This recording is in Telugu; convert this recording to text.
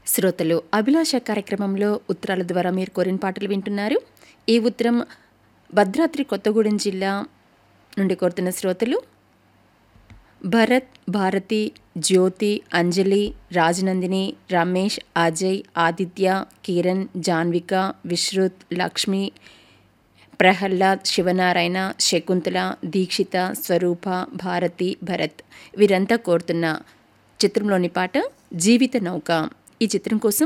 శ్రోతలు అభిలాష కార్యక్రమంలో ఉత్తరాల ద్వారా మీరు కోరిన పాటలు వింటున్నారు ఈ ఉత్తరం భద్రాద్రి కొత్తగూడెం జిల్లా నుండి కోరుతున్న శ్రోతలు భరత్ భారతి జ్యోతి అంజలి రాజనందిని రమేష్ అజయ్ ఆదిత్య కిరణ్ జాన్విక విశ్రుత్ లక్ష్మి ప్రహ్లాద్ శివనారాయణ శకుంతల దీక్షిత స్వరూప భారతి భరత్ వీరంతా కోరుతున్న చిత్రంలోని పాట జీవిత నౌక ఈ చిత్రం కోసం